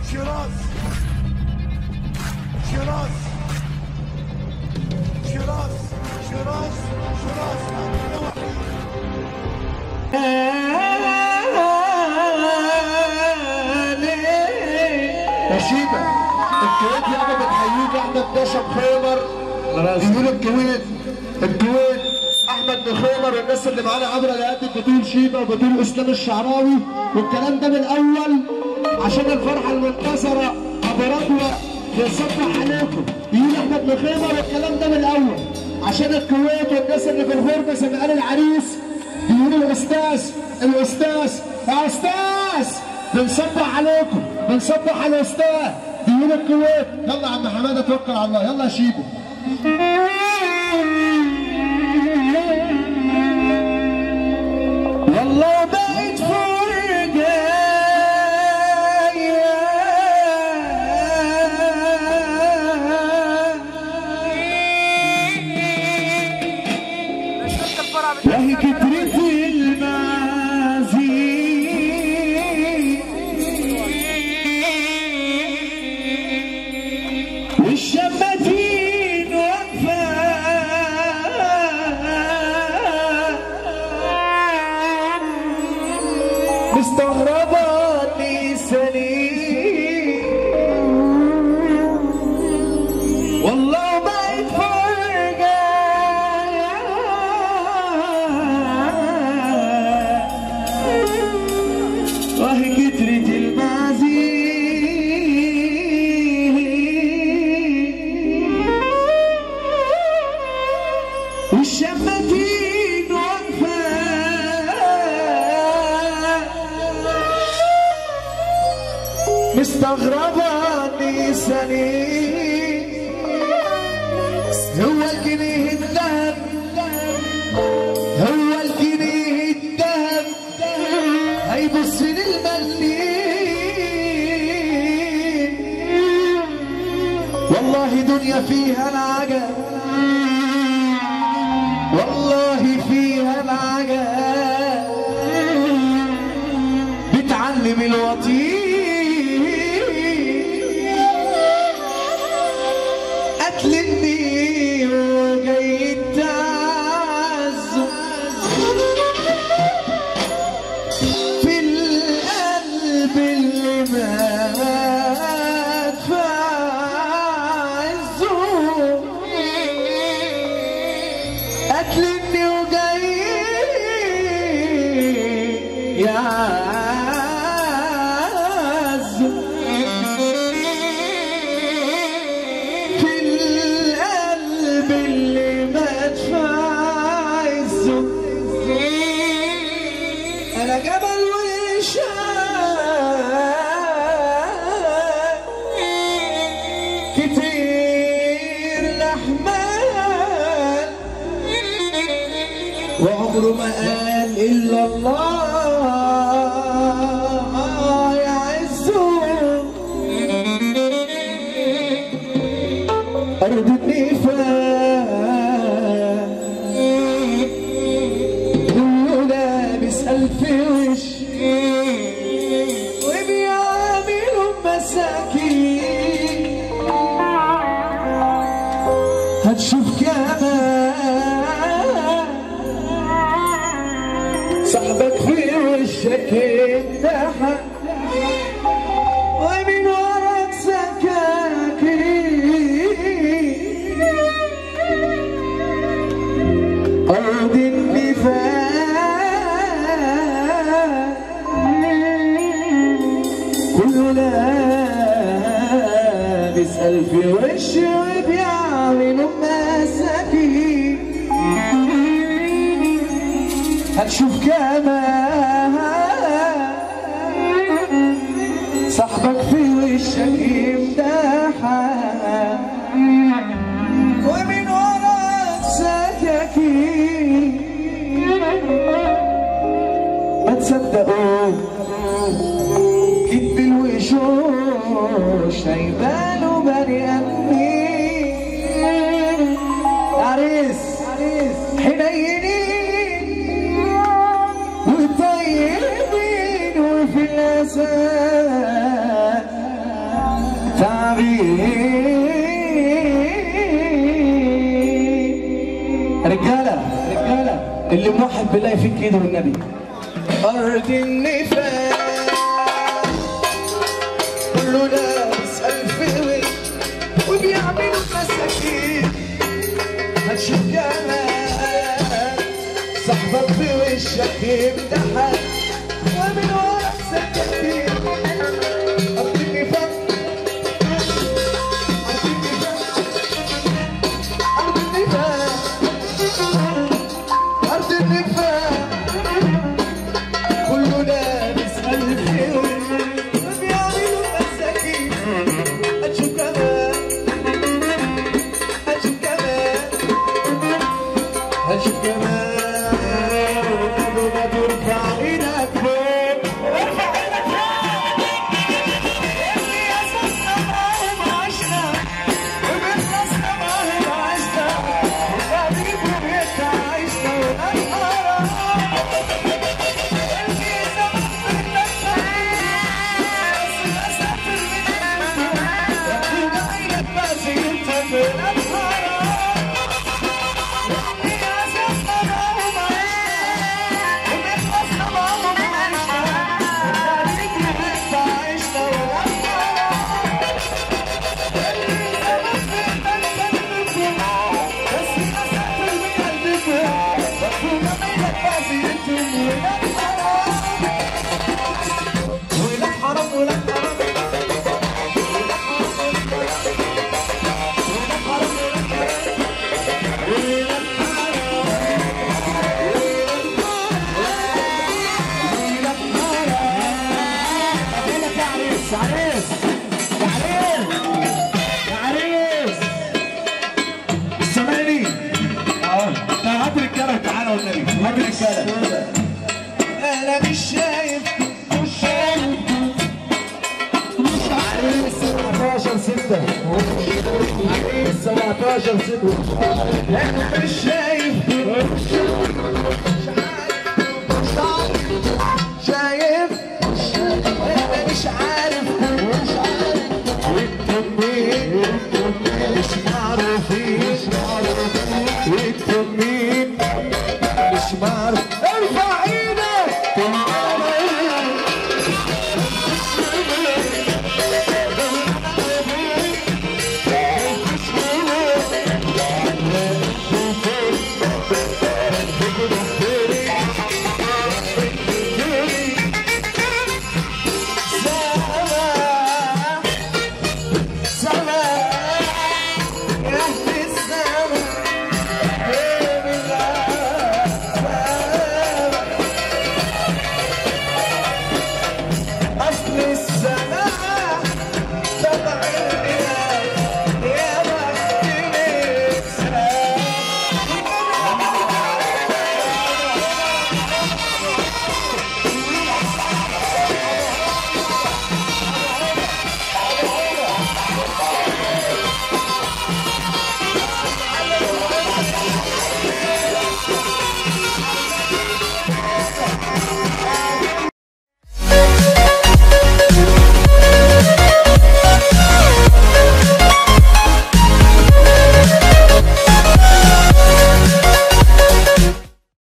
شراس شراس شراس شراس شراس هذه وحيد يا شيبة الكويت يابا بتحييك احمد باشا بخيمر بيقول الكويت الكويت احمد بخيمر والناس اللي معانا عبر الهاتف بتقول شيبة وبتقول اسلام الشعراوي والكلام ده من الاول عشان الفرحة المنتصرة ابو رضوى بيصبح عليكم بيقول احمد بخيمر والكلام ده من الاول عشان الكويت والناس اللي في الغربة سمعان العريس بيقولوا الاستاذ الاستاذ يا استاذ بنصبح عليكم بنصبح على الاستاذ بيقول الكويت يلا يا عم حماده توكل على الله يلا يا شيبو والله بقيت فرقة وهي كترت المازي والشماتين واقفة مستغربة لساني والله بقيت فرقة وهي كترة المعزي والشماتين واقفة مستغربة لساني هو الجنيه الذهب هو الجنيه الذهب هيبص للمليم والله دنيا فيها العجب والله فيها العجب بتعلم الوطين قتلني وجاي التعذب في القلب اللي مات في عزه قتلني وجاي يعذب في القلب اللي مات في عزه انا جبل وشاء كتير لحمان وعمره ما قال الا الله يا عزه أرض النفاق كله لابس ألف وش وبيعاملهم مساكين هتشوف كمان صاحبك في وشك يتضحك ومن وراك سكاكين أرض النفاق كله لابس ألف وش وبيعملوا مساكين هتشوف كمان صاحبك في وشك يمدحك ومن وراك سكاكين ما تصدقوا كذب الوشوش هيبانوا بني ادمين عريس حنينين وطيبين وفي الاساس بالله يفك ايده والنبي أرض النفاق كله لابس ألف وش وبيعملوا مساكين هتشوف جمال صاحبك في وشك يمدحك ومن ورا سكتين أرض النفاق أرض النفاق أرض النفاق أرض النفاق كله لابس ألف وبيعملوا مساكين أشوف كمان أشوف كمان أشوف كمان قبل ما ترفع إيدك فوق ارفع إيدك فوق اللي أسسنا معاهم عشنا وبنخلصنا معاهم عشنا وبعدين بنت عشنا وننهار ولا حرام ولا حرام عريس عريس يا عريس يا عريس سامعني اه تعال هات رجاله تعالى والنبي هات رجاله انا مش شايف مش شايف عريس 17 6 عريس 17 6 انا مش شايف شايف انا مش عارف